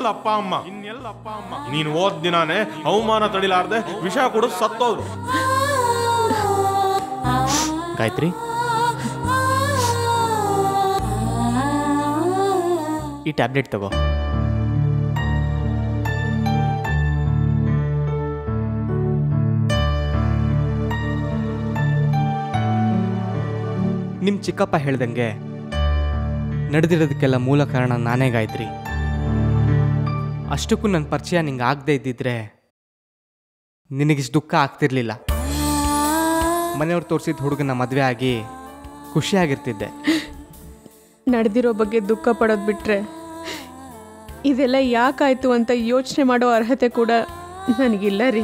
ಇನ್ನೆಲ್ಲಪ್ಪ ಅಮ್ಮ ಇನ್ನೆಲ್ಲಪ್ಪ ಅಮ್ಮ ನೀನು ಓದ್ ದಿನಾನೇ ಅವಮಾನ ತಡಿಲಾರ್ದೆ ವಿಷ ಕುಡಿದು ಸತ್ತೋದ್ರು ಗಾಯತ್ರಿ ಈ ಟ್ಯಾಬ್ಲೆಟ್ ತಗೋ ನಿಮ್ಮ ಚಿಕ್ಕಪ್ಪ ಹೇಳ್ದಂಗೆ ನಡೆದಿರೋದಕ್ಕೆಲ್ಲ ಮೂಲ ಕಾರಣ ನಾನೇ ಗಾಯತ್ರಿ ಅಷ್ಟಕ್ಕೂ ನನ್ನ ಪರಿಚಯ ನಿಂಗೆ ಆಗದೆ ಇದ್ದಿದ್ರೆ ನಿನಗಿಷ್ಟು ದುಃಖ ಆಗ್ತಿರ್ಲಿಲ್ಲ ಮನೆಯವ್ರು ತೋರಿಸಿದ ಹುಡುಗನ ಮದುವೆ ಆಗಿ ಖುಷಿಯಾಗಿರ್ತಿದ್ದೆ ನಡೆದಿರೋ ಬಗ್ಗೆ ದುಃಖ ಪಡೋದು ಬಿಟ್ರೆ ಇದೆಲ್ಲ ಯಾಕಾಯ್ತು ಅಂತ ಯೋಚನೆ ಮಾಡೋ ಅರ್ಹತೆ ಕೂಡ ನನಗಿಲ್ಲ ರೀ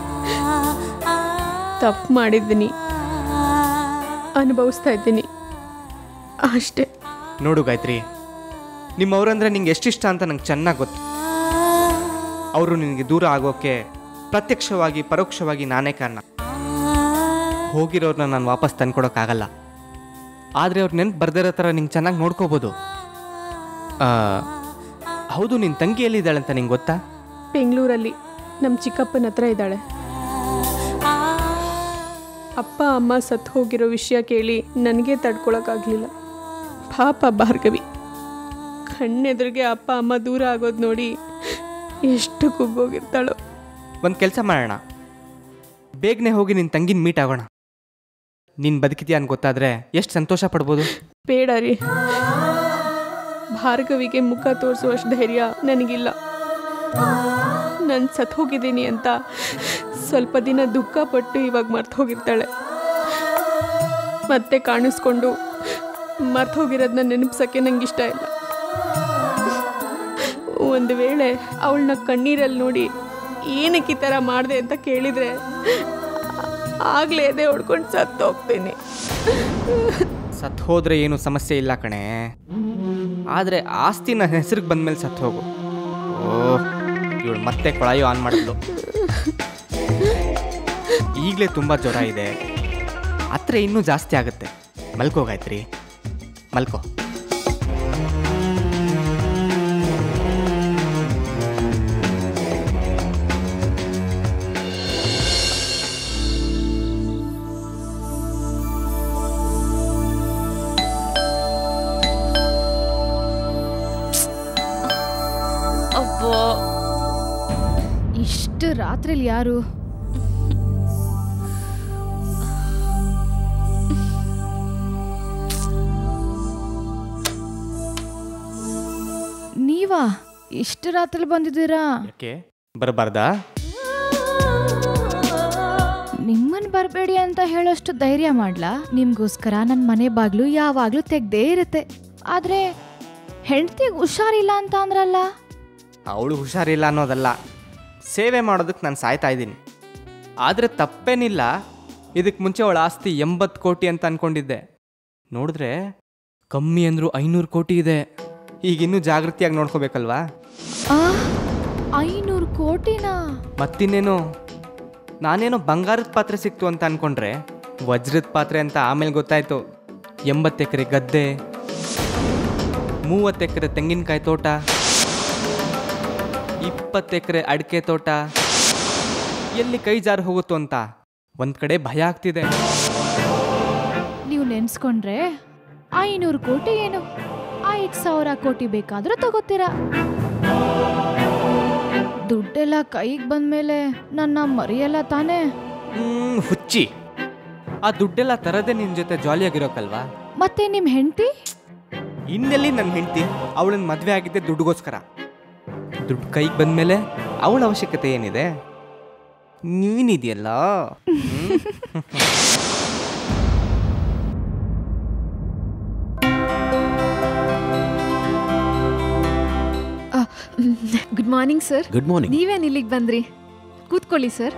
ತಪ್ಪು ಮಾಡಿದ್ದೀನಿ ಅನುಭವಿಸ್ತಾ ಇದ್ದೀನಿ ಅಷ್ಟೇ ನೋಡು ಗಾಯತ್ರಿ ನಿಮ್ಮವ್ರಂದ್ರೆ ನಿಂಗೆ ಎಷ್ಟಿಷ್ಟ ಅಂತ ನಂಗೆ ಚೆನ್ನಾಗಿ ಗೊತ್ತು ಅವರು ನಿನಗೆ ದೂರ ಆಗೋಕ್ಕೆ ಪ್ರತ್ಯಕ್ಷವಾಗಿ ಪರೋಕ್ಷವಾಗಿ ನಾನೇ ಕಾರಣ ಹೋಗಿರೋರ್ನ ನಾನು ವಾಪಸ್ ತಂದ್ಕೊಡೋಕ್ಕಾಗಲ್ಲ ಆದರೆ ಅವ್ರು ನೆನ್ಪು ಬರ್ದಿರೋ ಥರ ನಿಂಗೆ ಚೆನ್ನಾಗಿ ನೋಡ್ಕೋಬೋದು ಆ, ಹೌದು ನಿನ್ನ ತಂಗಿ ಎಲ್ಲಿದ್ದಾಳೆ ಅಂತ ನಿಂಗೆ ಗೊತ್ತಾ ಬೆಂಗಳೂರಲ್ಲಿ ನಮ್ಮ ಚಿಕ್ಕಪ್ಪನ ಹತ್ರ ಇದ್ದಾಳೆ ಅಪ್ಪ ಅಮ್ಮ ಸತ್ತು ಹೋಗಿರೋ ವಿಷಯ ಕೇಳಿ ನನಗೆ ತಡ್ಕೊಳಕ್ಕಾಗಲಿಲ್ಲ ಪಾಪ ಭಾರ್ಗವಿ ಕಣ್ಣೆದುರಿಗೆ ಅಪ್ಪ ಅಮ್ಮ ದೂರ ಆಗೋದು ನೋಡಿ ಎಷ್ಟು ಕುಗ್ಗೋಗಿರ್ತಾಳೋ ಒಂದು ಕೆಲಸ ಮಾಡೋಣ ಬೇಗನೆ ಹೋಗಿ ನಿನ್ನ ತಂಗಿನ ಮೀಟ್ ಆಗೋಣ ನೀನು ಬದುಕಿದ್ಯಾ ಅಂತ ಗೊತ್ತಾದರೆ ಎಷ್ಟು ಸಂತೋಷ ಪಡ್ಬೋದು ಬೇಡ ರೀ ಭಾರ್ಗವಿಗೆ ಮುಖ ತೋರಿಸುವಷ್ಟು ಧೈರ್ಯ ನನಗಿಲ್ಲ ನಾನು ಸತ್ ಹೋಗಿದ್ದೀನಿ ಅಂತ ಸ್ವಲ್ಪ ದಿನ ದುಃಖ ಪಟ್ಟು ಇವಾಗ ಮರ್ತು ಹೋಗಿರ್ತಾಳೆ ಮತ್ತೆ ಕಾಣಿಸ್ಕೊಂಡು ಮರ್ತು ಹೋಗಿರೋದನ್ನ ನೆನಪಿಸೋಕ್ಕೆ ನಂಗೆ ಇಷ್ಟ ಇಲ್ಲ ಒಂದು ವೇಳೆ ಅವಳನ್ನ ಕಣ್ಣೀರಲ್ಲಿ ನೋಡಿ ಏನಕ್ಕೆ ಈ ಥರ ಮಾಡಿದೆ ಅಂತ ಕೇಳಿದರೆ ಆಗಲೇ ಎದೆ ಹೊಡ್ಕೊಂಡು ಸತ್ತು ಹೋಗ್ತೀನಿ ಸತ್ ಹೋದ್ರೆ ಏನು ಸಮಸ್ಯೆ ಇಲ್ಲ ಕಣೆ ಆದರೆ ಆಸ್ತಿ ನನ್ನ ಹೆಸರಿಗೆ ಬಂದ್ಮೇಲೆ ಸತ್ತು ಹೋಗು ಓಹ್ ಇವಳು ಮತ್ತೆ ಕೊಳಾಯು ಆನ್ ಮಾಡಿದ್ಲು ಈಗಲೇ ತುಂಬ ಜ್ವರ ಇದೆ ಹತ್ರ ಇನ್ನೂ ಜಾಸ್ತಿ ಆಗುತ್ತೆ ಮಲ್ಕೋ ಗಾಯತ್ರಿ ಮಲ್ಕೋ ಅಬ್ಬೋ ಇಷ್ಟು ರಾತ್ರಿಲಿ ಯಾರು ನೀವಾ ಇಷ್ಟು ರಾತ್ರಿ ಬಂದಿದ್ದೀರಾ ಯಾಕೆ ಬರಬಾರ್ದಾ ನಿಮ್ಮನ್ ಬರಬೇಡಿ ಅಂತ ಹೇಳೋಷ್ಟು ಧೈರ್ಯ ಮಾಡ್ಲಾ ನಿಮ್ಗೋಸ್ಕರ ನನ್ನ ಮನೆ ಬಾಗ್ಲು ಯಾವಾಗ್ಲೂ ತೆಗ್ದೇ ಇರುತ್ತೆ ಆದ್ರೆ ಹೆಂಡತಿಗೆ ಹುಷಾರಿಲ್ಲ ಅಂತ ಅಂದ್ರಲ್ಲ ಅವಳು ಹುಷಾರಿಲ್ಲ ಅನ್ನೋದಲ್ಲ ಸೇವೆ ಮಾಡೋದಕ್ಕೆ ನಾನು ಸಾಯ್ತಾ ಇದ್ದೀನಿ ಆದರೆ ತಪ್ಪೇನಿಲ್ಲ ಇದಕ್ಕೆ ಮುಂಚೆ ಅವಳ ಆಸ್ತಿ ಎಂಬತ್ತು ಕೋಟಿ ಅಂತ ಅನ್ಕೊಂಡಿದ್ದೆ ನೋಡಿದ್ರೆ ಕಮ್ಮಿ ಅಂದರೂ ಐನೂರು ಕೋಟಿ ಇದೆ ಈಗ ಇನ್ನೂ ಜಾಗೃತಿಯಾಗಿ ನೋಡ್ಕೋಬೇಕಲ್ವಾ ಆ ಐನೂರು ಕೋಟಿನಾ ಮತ್ತಿನ್ನೇನು ನಾನೇನೋ ಬಂಗಾರದ ಪಾತ್ರೆ ಸಿಕ್ತು ಅಂತ ಅನ್ಕೊಂಡ್ರೆ ವಜ್ರದ ಪಾತ್ರೆ ಅಂತ ಆಮೇಲೆ ಗೊತ್ತಾಯ್ತು ಎಂಬತ್ತು ಎಕರೆ ಗದ್ದೆ ಮೂವತ್ತು ಎಕರೆ ತೆಂಗಿನಕಾಯಿ ತೋಟ ಇಪ್ಪತ್ತು ಎಕರೆ ಅಡಿಕೆ ತೋಟ ಎಲ್ಲಿ ಕೈ ಜಾರಿ ಹೋಗುತ್ತೋ ಅಂತ ಒಂದು ಕಡೆ ಭಯ ಆಗ್ತಿದೆ ನೀವು ನೆನ್ಸ್ಕೊಂಡ್ರೆ ಐನೂರು ಕೋಟಿ ಏನು ಐದು ಸಾವಿರ ಕೋಟಿ ಬೇಕಾದ್ರೂ ತಗೋತೀರಾ ದುಡ್ಡೆಲ್ಲ ಕೈಗೆ ಬಂದ್ಮೇಲೆ ನನ್ನ ಮರಿಯಲ್ಲ ತಾನೇ ಹ್ಮ್, ಹುಚ್ಚಿ ಆ ದುಡ್ಡೆಲ್ಲ ತರದೇ ನಿನ್ನ ಜೊತೆ ಜಾಲಿಯಾಗಿರೋಕಲ್ವಾ ಮತ್ತೆ ನಿಮ್ಮ ಹೆಂಡತಿ ಇನ್ನೆಲ್ಲಿ ನನ್ನ ಹೆಂಡತಿ ಅವಳನ್ನ ಮದುವೆ ಆಗಿದ್ದೆ ದುಡ್ಡುಗೋಸ್ಕರ ದುಡ್ಡು ಕೈಗೆ ಬಂದಮೇಲೆ ಅವಳ ಅವಶ್ಯಕತೆ ಏನಿದೆ ನೀನಿದೆಯಲ್ಲ good morning sir good morning ನೀವೇನ್ ಇಲ್ಲಿಗೆ ಬಂದ್ರಿ ಕೂತ್ಕೊಳ್ಳಿ ಸರ್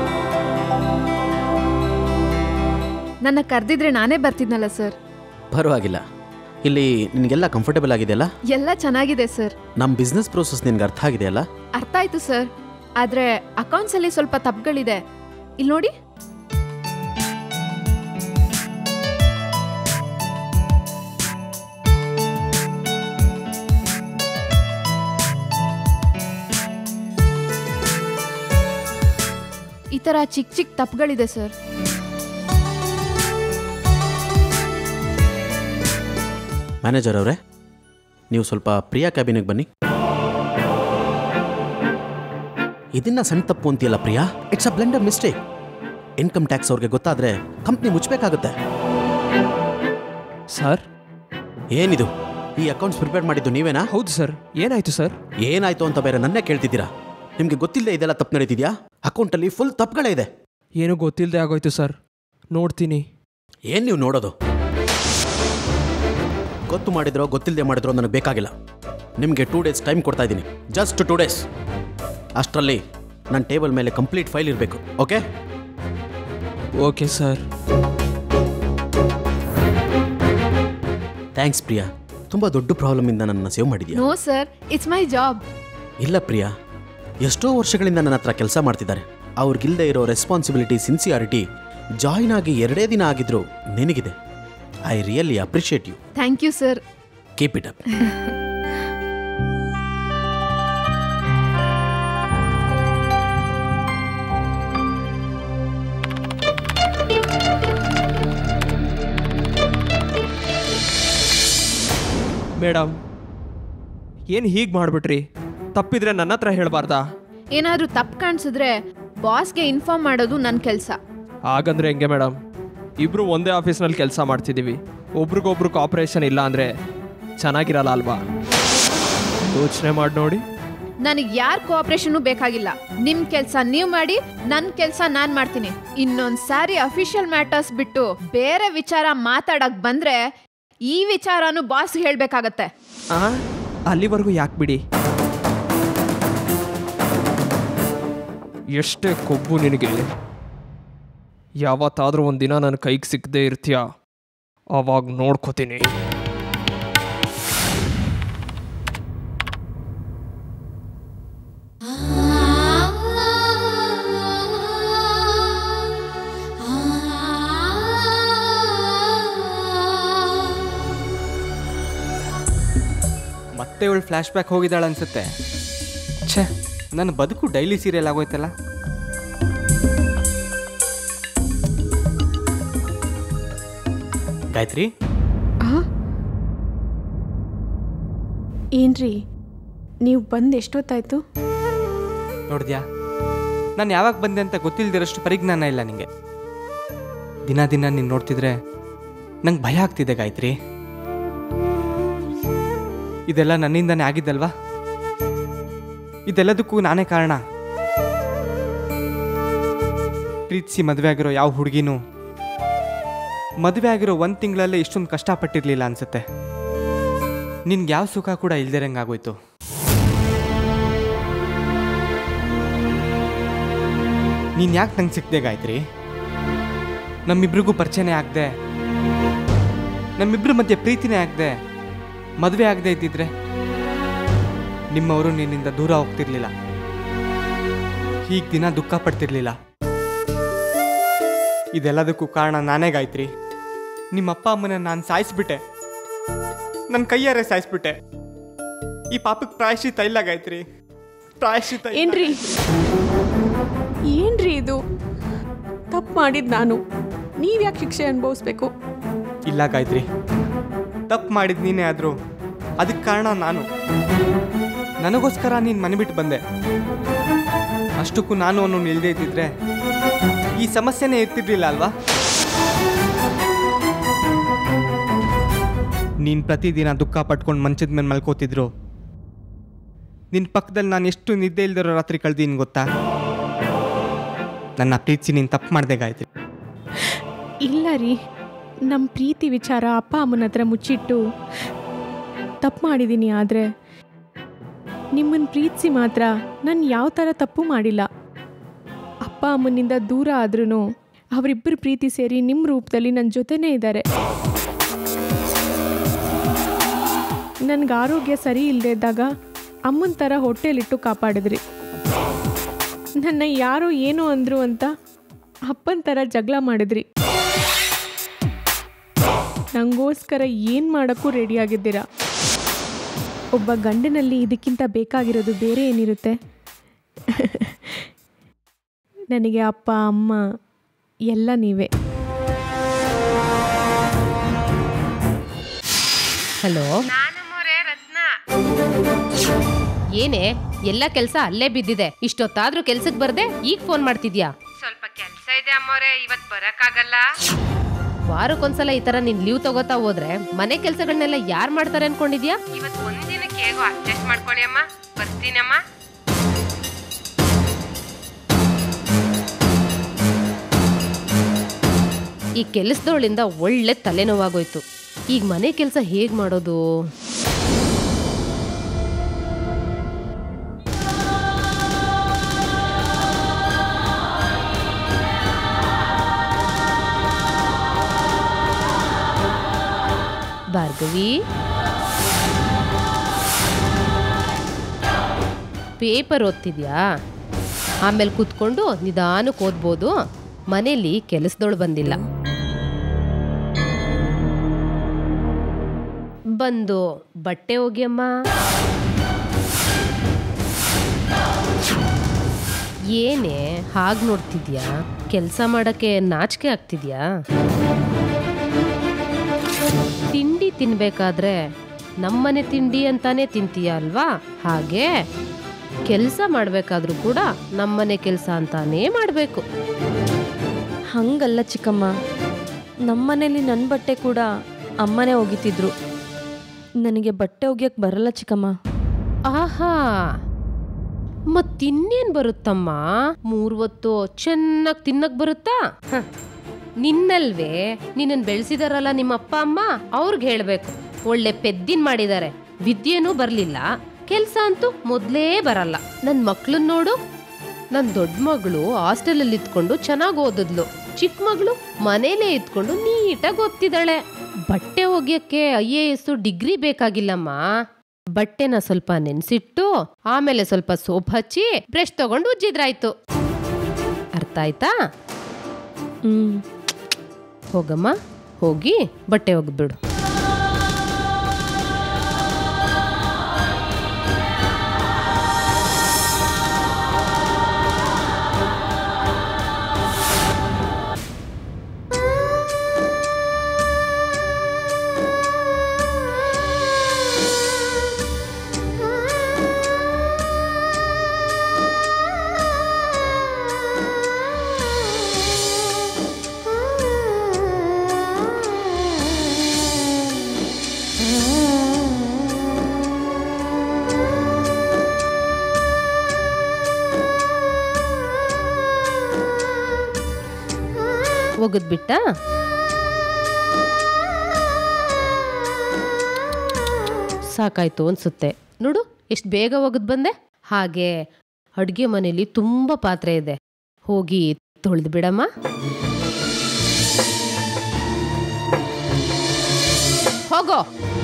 ನನ್ನ ಕರೆದಿದ್ರೆ ನಾನೇ ಬರ್ತಿದ್ನಲ್ಲ ಸರ್ ಪರವಾಗಿಲ್ಲ ಇಲ್ಲಿ ನಿನಗೆಲ್ಲ ಕಂಫರ್ಟಬಲ್ ಆಗಿದೆಯಲ್ಲ ಎಲ್ಲ ಚೆನ್ನಾಗಿದೆ ಸರ್ ನಮ್ಮ ಬಿಸ್ನೆಸ್ ಪ್ರೋಸೆಸ್ ನಿನ್ಗೆ ಅರ್ಥ ಆಗಿದೆಯಲ್ಲ ಅರ್ಥ ಆಯ್ತು ಸರ್ ಆದ್ರೆ ಅಕೌಂಟ್ಸ್ ಅಲ್ಲಿ ಸ್ವಲ್ಪ ತಪ್ಪುಗಳಿದೆ ಇಲ್ಲಿ ನೋಡಿ ಥರ ಚಿಕ್ಕ ಚಿಕ್ಕ ತಪ್ಪುಗಳಿದೆ ಸರ್ ಮ್ಯಾನೇಜರ್ ಅವರೇ ನೀವು ಸ್ವಲ್ಪ ಪ್ರಿಯಾ ಕ್ಯಾಬಿನಿಗೆ ಬನ್ನಿ ಇದನ್ನ ಸಣ್ಣ ತಪ್ಪು ಅಂತೀಯಲ್ಲ Priya it's a blunder mistake income tax ಅವ್ರಿಗೆ ಗೊತ್ತಾದ್ರೆ ಕಂಪ್ನಿ ಮುಚ್ಚಬೇಕಾಗುತ್ತೆ ಸರ್ ಏನಿದು ಈ ಅಕೌಂಟ್ಸ್ ಪ್ರಿಪೇರ್ ಮಾಡಿದ್ದು ನೀವೇನಾ ಹೌದು ಸರ್ ಏನಾಯ್ತು ಸರ್ ಏನಾಯ್ತು ಅಂತ ಬೇರೆ ನನ್ನೇ ಕೇಳ್ತಿದ್ದೀರಾ ನಿಮ್ಗೆ ಗೊತ್ತಿಲ್ಲದೆ ಇದೆಲ್ಲ ತಪ್ಪು ನಡೀತಿದ್ಯಾ ಅಕೌಂಟಲ್ಲಿ ಫುಲ್ ತಪ್ಪುಗಳೇ ಇದೆ ಏನೂ ಗೊತ್ತಿಲ್ಲದೆ ಆಗೋಯ್ತು ಸರ್ ನೋಡ್ತೀನಿ ಏನ್ ನೀವು ನೋಡೋದು ಗೊತ್ತು ಮಾಡಿದ್ರೋ ಗೊತ್ತಿಲ್ಲದೆ ಮಾಡಿದ್ರೋ ನನಗೆ ಬೇಕಾಗಿಲ್ಲ ನಿಮಗೆ ಟೂ ಡೇಸ್ ಟೈಮ್ ಕೊಡ್ತಾ ಇದ್ದೀನಿ ಜಸ್ಟ್ ಟೂ ಡೇಸ್ ಅಷ್ಟರಲ್ಲಿ ನನ್ನ ಟೇಬಲ್ ಮೇಲೆ ಕಂಪ್ಲೀಟ್ ಫೈಲ್ ಇರಬೇಕು okay okay sir thanks Priya ತುಂಬ ದೊಡ್ಡ ಪ್ರಾಬ್ಲಮಿಂದ ನನ್ನ ಸೇವ್ ಮಾಡಿದ್ಯಾ no sir it's my job ಇಲ್ಲ ಪ್ರಿಯಾ ಎಷ್ಟೋ ವರ್ಷಗಳಿಂದ ನನ್ನ ಹತ್ರ ಕೆಲಸ ಮಾಡ್ತಿದ್ದಾರೆ ಅವ್ರಿಗಿಲ್ಲದೆ ಇರೋ ರೆಸ್ಪಾನ್ಸಿಬಿಲಿಟಿ ಸಿನ್ಸಿಯಾರಿಟಿ ಜಾಯಿನ್ ಆಗಿ ಎರಡೇ ದಿನ ಆಗಿದ್ರು ನಿನಗಿದೆ I really appreciate you thank you sir keep it up madam ಏನು ಹೀಗೆ ಮಾಡಿಬಿಟ್ರಿ ತಪ್ಪಿದ್ರೆ ನನ್ನ ಹತ್ರ ಹೇಳಬಾರ್ದಾ ಏನಾದರೂ ತಪ್ಪು ಕಾಣಿಸಿದ್ರೆ ಬಾಸ್ಗೆ ಇನ್ಫಾರ್ಮ್ ಮಾಡೋದು ನನ್ನ ಕೆಲಸ ಹಾಗಂದ್ರೆ ಹೆಂಗೆ ಮೇಡಮ್ ಇಬ್ಬರು ಒಂದೇ ಆಫೀಸ್ನಲ್ಲಿ ಕೆಲಸ ಮಾಡ್ತಿದ್ದೀವಿ ಒಬ್ರಿಗೊಬ್ರು ಕಾಪರೇಷನ್ ಇಲ್ಲ ಅಂದರೆ ಚೆನ್ನಾಗಿರಲ್ಲ ಅಲ್ವಾ ಯೋಚನೆ ಮಾಡಿ ನೋಡಿ ನನಗೆ ಯಾರ ಕೋಆಪರೇಷನ್ ಬೇಕಾಗಿಲ್ಲ ನಿಮ್ ಕೆಲಸ ನೀವು ಮಾಡಿ ನನ್ನ ಕೆಲಸ ನಾನು ಮಾಡ್ತೀನಿ ಇನ್ನೊಂದ್ ಸಾರಿ ಅಫಿಷಿಯಲ್ ಮ್ಯಾಟರ್ಸ್ ಬಿಟ್ಟು ಬೇರೆ ವಿಚಾರ ಮಾತಾಡಕ್ ಬಂದ್ರೆ ಈ ವಿಚಾರನು ಬಾಸ್ ಹೇಳ್ಬೇಕಾಗತ್ತೆ ಆ ಅಲ್ಲಿವರೆಗೂ ಯಾಕೆ ಬಿಡಿ ಎಷ್ಟೇ ಕೊಬ್ಬು ನಿನಗೆ ಯಾವತ್ತಾದ್ರೂ ಒಂದಿನ ನನ್ನ ಕೈಗೆ ಸಿಕ್ಕದೆ ಇರ್ತೀಯ ಅವಾಗ ನೋಡ್ಕೋತೀನಿ ಮತ್ತೆ ಇವಳು ಫ್ಲ್ಯಾಶ್ ಬ್ಯಾಕ್ ಹೋಗಿದ್ದಾಳೆ ಅನ್ಸುತ್ತೆ ಛೇ ನನ್ನ ಬದುಕು ಡೈಲಿ ಸೀರಿಯಲ್ ಆಗೋಯ್ತಲ್ಲ ಗಾಯತ್ರಿ ಏನ್ರಿ ನೀವು ಬಂದು ಎಷ್ಟೊತ್ತಾಯ್ತು ನೋಡಿದ್ಯಾ ನಾನು ಯಾವಾಗ ಬಂದೆ ಅಂತ ಗೊತ್ತಿಲ್ದಿರೋಷ್ಟು ಪರಿಜ್ಞಾನ ಇಲ್ಲ ನಿಂಗೆ ದಿನ ದಿನ ನೀನು ನೋಡ್ತಿದ್ರೆ ನಂಗೆ ಭಯ ಆಗ್ತಿದೆ ಗಾಯತ್ರಿ ಇದೆಲ್ಲ ನನ್ನಿಂದಾನೇ ಆಗಿದ್ದಲ್ವಾ ಇದೆಲ್ಲದಕ್ಕೂ ನಾನೇ ಕಾರಣ ಪ್ರೀತಿಸಿ ಮದುವೆ ಆಗಿರೋ ಯಾವ ಹುಡುಗಿನೂ ಮದುವೆ ಆಗಿರೋ ಒಂದು ತಿಂಗಳಲ್ಲೇ ಇಷ್ಟೊಂದು ಕಷ್ಟಪಟ್ಟಿರ್ಲಿಲ್ಲ ಅನ್ಸುತ್ತೆ ನಿನ್ಗೆ ಯಾವ ಸುಖ ಕೂಡ ಇಲ್ದಿರಂಗಾಗೋಯ್ತು ನೀನು ಯಾಕೆ ನಂಗೆ ಸಿಕ್ದೆ ಗಾಯತ್ರಿ ನಮ್ಮಿಬ್ರಿಗೂ ಪರಿಚಯನೇ ಆಗದೆ ನಮ್ಮಿಬ್ರ ಮಧ್ಯೆ ಪ್ರೀತಿನೇ ಆಗದೆ ಮದುವೆ ಆಗದೆ ಇದ್ದಿದ್ರೆ ನಿಮ್ಮವರು ನಿನ್ನಿಂದ ದೂರ ಹೋಗ್ತಿರ್ಲಿಲ್ಲ ಹೀಗೆ ದಿನ ದುಃಖ ಪಡ್ತಿರ್ಲಿಲ್ಲ ಇದೆಲ್ಲದಕ್ಕೂ ಕಾರಣ ನಾನೇ ಗಾಯತ್ರಿ ನಿಮ್ಮ ಅಪ್ಪ ಅಮ್ಮನ ನಾನು ಸಾಯಿಸ್ಬಿಟ್ಟೆ ನನ್ನ ಕೈಯಾರೆ ಸಾಯಿಸ್ಬಿಟ್ಟೆ ಈ ಪಾಪಕ್ಕೆ ಪ್ರಾಯಶ್ಚಿತ್ತ ಇಲ್ಲ ಗಾಯತ್ರಿ ಪ್ರಾಯಶ್ಚಿತ್ತ ಇಲ್ಲ. ಏನ್ರಿ ಏನ್ರಿ ಇದು ತಪ್ಪು ಮಾಡಿದ್ ನಾನು ನೀವ್ಯಾಕೆ ಶಿಕ್ಷೆ ಅನುಭವಿಸ್ಬೇಕು ಇಲ್ಲ ಗಾಯತ್ರಿ ತಪ್ಪು ಮಾಡಿದ್ ನೀನೇ ಆದರೂ ಅದಕ್ಕೆ ಕಾರಣ ನಾನು ನನಗೋಸ್ಕರ ನೀನು ಮನೆ ಬಿಟ್ಟು ಬಂದೆ ಅಷ್ಟಕ್ಕೂ ನಾನು ಅವನು ಇಲ್ಲದೆ ಇದ್ದಿದ್ರೆ ಈ ಸಮಸ್ಯೆನೇ ಇರ್ತಿರ್ಲಿಲ್ಲ ಅಲ್ವಾ ನೀನು ಪ್ರತಿದಿನ ದುಃಖ ಪಟ್ಕೊಂಡು ಮಂಚದ ಮೇಲೆ ಮಲ್ಕೋತಿದ್ರು ನಿನ್ನ ಪಕ್ಕದಲ್ಲಿ ನಾನು ಎಷ್ಟು ನಿದ್ದೆ ಇಲ್ದಿರೋ ರಾತ್ರಿ ಕಳ್ದೀನಿ ಗೊತ್ತಾ ನನ್ನ ಪ್ರೀತಿಸಿ ನೀನು ತಪ್ಪು ಮಾಡಿದೆ ಗಾಯತ್ರಿ ಇಲ್ಲ ರೀ ನಮ್ಮ ಪ್ರೀತಿ ವಿಚಾರ ಅಪ್ಪ ಅಮ್ಮನ ಹತ್ರ ಮುಚ್ಚಿಟ್ಟು ತಪ್ಪು ಮಾಡಿದ್ದೀನಿ ಆದರೆ ನಿಮ್ಮನ್ನು ಪ್ರೀತಿಸಿ ಮಾತ್ರ ನಾನು ಯಾವ ಥರ ತಪ್ಪು ಮಾಡಿಲ್ಲ ಅಪ್ಪ ಅಮ್ಮನಿಂದ ದೂರ ಆದ್ರೂ ಅವರಿಬ್ಬರು ಪ್ರೀತಿ ಸೇರಿ ನಿಮ್ಮ ರೂಪದಲ್ಲಿ ನನ್ನ ಜೊತೆನೇ ಇದ್ದಾರೆ ನನಗೆ ಆರೋಗ್ಯ ಸರಿ ಇಲ್ಲದೆ ಇದ್ದಾಗ ಅಮ್ಮನ ಥರ ಹೊಟ್ಟೆಲಿಟ್ಟು ಕಾಪಾಡಿದ್ರಿ ನನ್ನ ಯಾರೋ ಏನೋ ಅಂದರು ಅಂತ ಅಪ್ಪನ ಥರ ಜಗಳ ಮಾಡಿದ್ರಿ ನನಗೋಸ್ಕರ ಏನು ಮಾಡೋಕ್ಕೂ ರೆಡಿಯಾಗಿದ್ದೀರಾ ಒಬ್ಬ ಗಂಡನಲ್ಲಿ ಇದಕ್ಕಿಂತ ಬೇಕಾಗಿರೋದು ಬೇರೆ ಏನಿರುತ್ತೆ ನನಗೆ ಅಪ್ಪ ಅಮ್ಮ ಎಲ್ಲ ನೀವೇ ಹಲೋ ಏನೇ ಎಲ್ಲ ಕೆಲಸ ಅಲ್ಲೇ ಬಿದ್ದಿದೆ ಇಷ್ಟೊತ್ತಾದ್ರೂ ಕೆಲ್ಸಕ್ಕೆ ಬರ್ದೆ ಈಗ ಫೋನ್ ಮಾಡ್ತಿದ್ಯಾ ಸ್ವಲ್ಪ ಕೆಲಸ ಇದೆ ಅಮ್ಮೋರೆ ಇವತ್ ಬರಕ್ಕಾಗಲ್ಲ ವಾರಕ್ಕೊಂದ್ಸಲ ಈ ತರ ನೀನ್ ಲೀವ್ ತಗೋತಾ ಹೋದ್ರೆ ಮನೆ ಕೆಲ್ಸಗಳನ್ನೆಲ್ಲ ಯಾರ್ ಮಾಡ್ತಾರೆ ಅನ್ಕೊಂಡಿದ್ಯಾ ಇವತ್ ಒಂದಿನಕ್ಕೆ ಹೇಗೋ ಅಡ್ಜಸ್ಟ್ ಮಾಡ್ಕೊಳ್ಳಿ ಅಮ್ಮ ಬರ್ತೀನಮ್ಮ ಈ ಕೆಲಸದವಳಿಂದ ಒಳ್ಳೆ ತಲೆನೋವಾಗೋಯ್ತು ಈಗ ಮನೆ ಕೆಲಸ ಹೇಗ್ ಮಾಡೋದು ಭಾರ್ಗವಿ ಪೇಪರ್ ಓದ್ತಿದ್ಯಾ ಆಮೇಲೆ ಕೂತ್ಕೊಂಡು ನಿಧಾನಕ್ಕೆ ಓದ್ಬೋದು ಮನೇಲಿ ಕೆಲಸದವಳು ಬಂದಿಲ್ಲ ಬಂದು ಬಟ್ಟೆ ಒಗ್ಯಮ್ಮ ಏನೇ ಹಾಗೆ ನೋಡ್ತಿದ್ಯಾ ಕೆಲಸ ಮಾಡಕ್ಕೆ ನಾಚಿಕೆ ಆಗ್ತಿದ್ಯಾ ತಿಂಡಿ ತಿನ್ಬೇಕಾದ್ರೆ ನಮ್ಮನೆ ತಿಂಡಿ ಅಂತಾನೆ ತಿಂತೀಯ ಅಲ್ವಾ ಹಾಗೆ ಕೆಲಸ ಮಾಡಬೇಕಾದ್ರೂ ಕೂಡ ನಮ್ಮನೆ ಕೆಲಸ ಅಂತಾನೇ ಮಾಡಬೇಕು ಹಂಗಲ್ಲ ಚಿಕ್ಕಮ್ಮ ನಮ್ಮನೇಲಿ ನನ್ನ ಬಟ್ಟೆ ಕೂಡ ಅಮ್ಮನೇ ಒಗಿತಿದ್ರು ನನಗೆ ಬಟ್ಟೆ ಒಗ್ಯಕ್ಕೆ ಬರಲ್ಲ ಚಿಕ್ಕಮ್ಮ ಆಹಾ ಮತ್ತಿನ್ನೇನ್ ಬರುತ್ತಮ್ಮ ಮೂರ್ ಹೊತ್ತು ಚೆನ್ನಾಗಿ ತಿನ್ನಕ್ ಬರುತ್ತಾ ಹ. ನಿನ್ನಲ್ವೇ ನಿನ್ನನ್ ಬೆಳೆಸಿದಾರಲ್ಲ ನಿಮ್ಮ ಅಪ್ಪ ಅಮ್ಮ ಅವ್ರಿಗೆ ಹೇಳ್ಬೇಕು ಒಳ್ಳೆ ಪೆದ್ದಿನ್ ಮಾಡಿದ್ದಾರೆ ವಿದ್ಯೆನೂ ಬರ್ಲಿಲ್ಲ ಕೆಲ್ಸ ಅಂತೂ ಮೊದ್ಲೇ ಬರಲ್ಲ ನನ್ ಮಕ್ಳನ್ ನೋಡು ನನ್ ದೊಡ್ಡ ಮಗಳು ಹಾಸ್ಟೆಲಲ್ಲಿ ಇದ್ಕೊಂಡು ಚೆನ್ನಾಗಿ ಓದಿದ್ಲು ಚಿಕ್ಕ ಮಗಳು ಮನೇಲೇ ಇದ್ಕೊಂಡು ನೀಟಾಗಿ ಓದ್ತಿದ್ದಾಳೆ ಬಟ್ಟೆ ಒಗ್ಯಕ್ಕೆ ಐ ಎ ಎಸ್ ಡಿಗ್ರಿ ಬೇಕಾಗಿಲ್ಲಮ್ಮ ಬಟ್ಟೆನ ಸ್ವಲ್ಪ ನೆನ್ಸಿಟ್ಟು ಆಮೇಲೆ ಸ್ವಲ್ಪ ಸೋಪ್ ಹಚ್ಚಿ ಬ್ರಷ್ ತಗೊಂಡು ಉಜ್ಜಿದ್ರಾಯ್ತು ಅರ್ಥ ಆಯ್ತಾ ಹ್ಞೂ ಹೋಗಮ್ಮ ಹೋಗಿ ಬಟ್ಟೆ ಒಗ್ದ್ಬಿಡು ಒಗದ್ಬಿಟ್ಟ ಸಾಕಾಯ್ತು ಅನ್ಸುತ್ತೆ ನೋಡು ಎಷ್ಟು ಬೇಗ ಒಗದ್ ಬಂದೆ ಹಾಗೆ ಅಡುಗೆ ಮನೇಲಿ ತುಂಬ ಪಾತ್ರೆ ಇದೆ ಹೋಗಿ ತೊಳೆದು ಬಿಡಮ್ಮ ಹೋಗೋ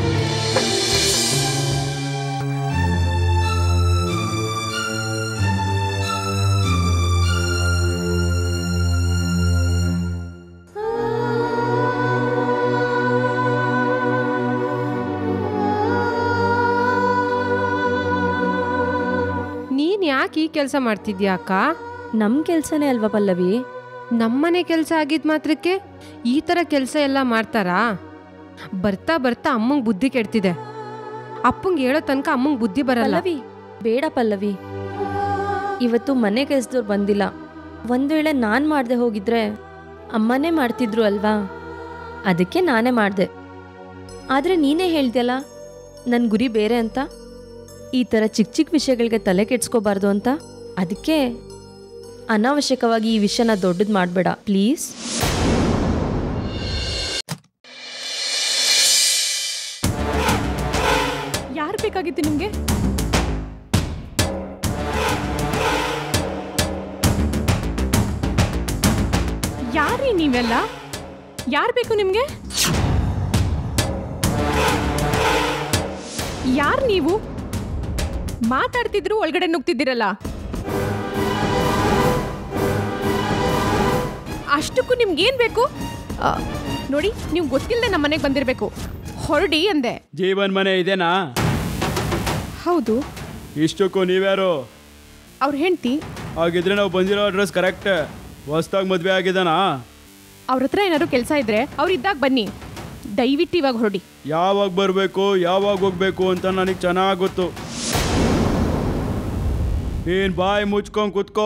ನೀನ್ ಯಾಕೆ ಈ ಕೆಲಸ ಮಾಡ್ತಿದ್ಯಾ ಅಕ್ಕ ನಮ್ಮ ಕೆಲಸನೇ ಅಲ್ವಾ ಪಲ್ಲವಿ ನಮ್ಮನೆ ಕೆಲಸ ಆಗಿದ್ ಮಾತ್ರಕ್ಕೆ ಈ ಥರ ಕೆಲಸ ಎಲ್ಲ ಮಾಡ್ತಾರಾ ಬರ್ತಾ ಬರ್ತಾ ಅಮ್ಮಂಗ್ ಬುದ್ಧಿ ಕೆಡ್ತಿದೆ ಅಪ್ಪಂಗ್ ಹೇಳೋ ತನಕ ಅಮ್ಮಂಗ್ ಬುದ್ಧಿ ಬರಲ್ಲ ಪಲ್ಲವಿ ಬೇಡ ಪಲ್ಲವಿ ಇವತ್ತು ಮನೆ ಕೆಲಸದವ್ರು ಬಂದಿಲ್ಲ ಒಂದು ವೇಳೆ ನಾನು ಮಾಡದೆ ಹೋಗಿದ್ರೆ ಅಮ್ಮನೇ ಮಾಡ್ತಿದ್ರು ಅಲ್ವಾ ಅದಕ್ಕೆ ನಾನೇ ಮಾಡಿದೆ ಆದರೆ ನೀನೇ ಹೇಳ್ದ್ಯಲ್ಲ ನನ್ನ ಗುರಿ ಬೇರೆ ಅಂತ ಈ ಥರ ಚಿಕ್ಕ ಚಿಕ್ಕ ವಿಷಯಗಳಿಗೆ ತಲೆ ಕೆಡ್ಸ್ಕೋಬಾರ್ದು ಅಂತ ಅದಕ್ಕೆ ಅನಾವಶ್ಯಕವಾಗಿ ಈ ವಿಷಯನ ದೊಡ್ಡದು ಮಾಡಬೇಡ ಪ್ಲೀಸ್ ಯಾರು ಬೇಕಾಗಿತ್ತು ನಿಮಗೆ ಯಾರ್ರೀ ನೀವೆಲ್ಲ ಯಾರು ಬೇಕು ನಿಮಗೆ ಯಾರು ನೀವು ಮಾತಾಡ್ತಿದ್ರು ಒಳಗಡೆ ನುಗ್ತಿದ್ದೀರಲ್ಲ ಅಷ್ಟಕ್ಕೂ ನಿಮ್ಗೇನ್ ಬೇಕು ಆ, ನೋಡಿ ನೀವು ಗೊತ್ತಿಲ್ಲದೆ ನಮ್ಮ ಮನೆಗೆ ಬಂದಿರಬೇಕು ಹೊರಡಿ ಅಂದೆ ಜೀವನ್ ಮನೆ ಇದೇನಾ ಹೌದು ಇಷ್ಟಕ್ಕೂ ನೀವ್ಯಾರು ಅವ್ರ ಹೆಂಡತಿ ಹಾಗಿದ್ರೆ ನಾವು ಬಂದಿರೋ ಅಡ್ರೆಸ್ ಕರೆಕ್ಟ್ ಹೊಸ್ದಾಗಿ ಮದುವೆ ಆಗಿದ್ದಾನಾ ಅವ್ರ ಹತ್ರ ಏನಾದ್ರು ಕೆಲಸ ಇದ್ರೆ ಅವ್ರು ಇದ್ದಾಗ ಬನ್ನಿ ದಯವಿಟ್ಟು ಇವಾಗ ಹೊರಡಿ ಯಾವಾಗ ಬರಬೇಕು ಯಾವಾಗ ಹೋಗ್ಬೇಕು ಅಂತ ನನಗೆ ಚೆನ್ನಾಗಿ ಗೊತ್ತು ನೀನ್ ಬಾಯಿ ಮುಚ್ಕೊಂಡ್ ಕುತ್ಕೋ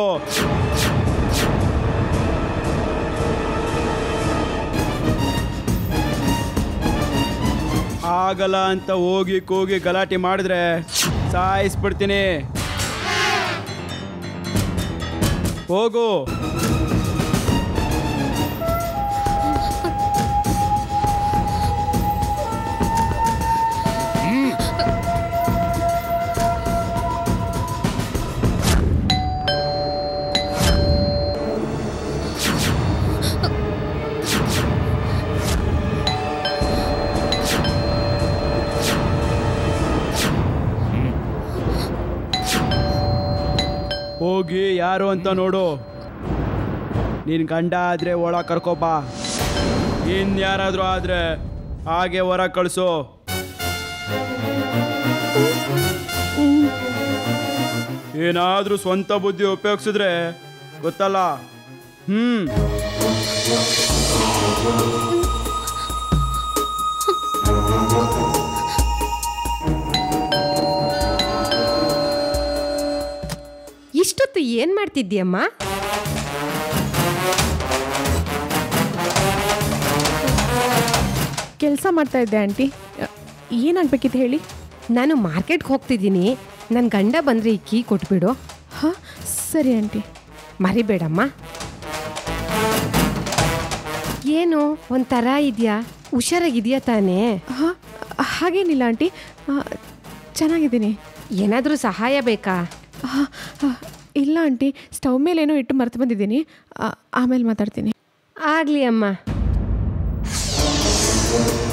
ಆಗಲ್ಲ ಅಂತ ಹೋಗಿ ಕೂಗಿ ಗಲಾಟೆ ಮಾಡಿದ್ರೆ ಸಾಯಿಸ್ಬಿಡ್ತೀನಿ ಹೋಗು ಹೋಗಿ ಯಾರು ಅಂತ ನೋಡು ನಿನ್ ಗಂಡ ಆದ್ರೆ ಒಳ ಕರ್ಕೊಬಾ ಇನ್ಯಾರಾದ್ರೂ ಆದ್ರೆ ಹಾಗೆ ಹೊರ ಕಳಿಸು ಏನಾದ್ರೂ ಸ್ವಂತ ಬುದ್ಧಿ ಉಪಯೋಗಿಸಿದ್ರೆ ಗೊತ್ತಲ್ಲ ಹ್ಮ್ ಇಷ್ಟೊತ್ತು ಏನ್ ಮಾಡ್ತಿದ್ದೀಯಮ್ಮ ಕೆಲಸ ಮಾಡ್ತಾ ಇದ್ದೆ ಆಂಟಿ ಏನಾಗಬೇಕಿತ್ತು ಹೇಳಿ ನಾನು ಮಾರ್ಕೆಟ್ಗೆ ಹೋಗ್ತಿದ್ದೀನಿ ನನ್ನ ಗಂಡ ಬಂದ್ರೆ ಈ ಕೀ ಕೊಟ್ಬಿಡು ಹಾಂ ಸರಿ ಆಂಟಿ ಮರಿಬೇಡಮ್ಮ ಏನು ಒಂಥರ ಇದೆಯಾ ಹುಷಾರಾಗಿದೆಯಾ ತಾನೇ ಹಾಂ ಹಾಗೇನಿಲ್ಲ ಆಂಟಿ ಚೆನ್ನಾಗಿದ್ದೀನಿ ಏನಾದರೂ ಸಹಾಯ ಬೇಕಾ ಆ, ಆ, ಇಲ್ಲ ಆಂಟಿ ಸ್ಟವ್ ಮೇಲೇನೋ ಇಟ್ಟು ಮರ್ತು ಬಂದಿದ್ದೀನಿ ಆ, ಆಮೇಲೆ ಮಾತಾಡ್ತೀನಿ ಆಗಲಿ ಅಮ್ಮ ಆ,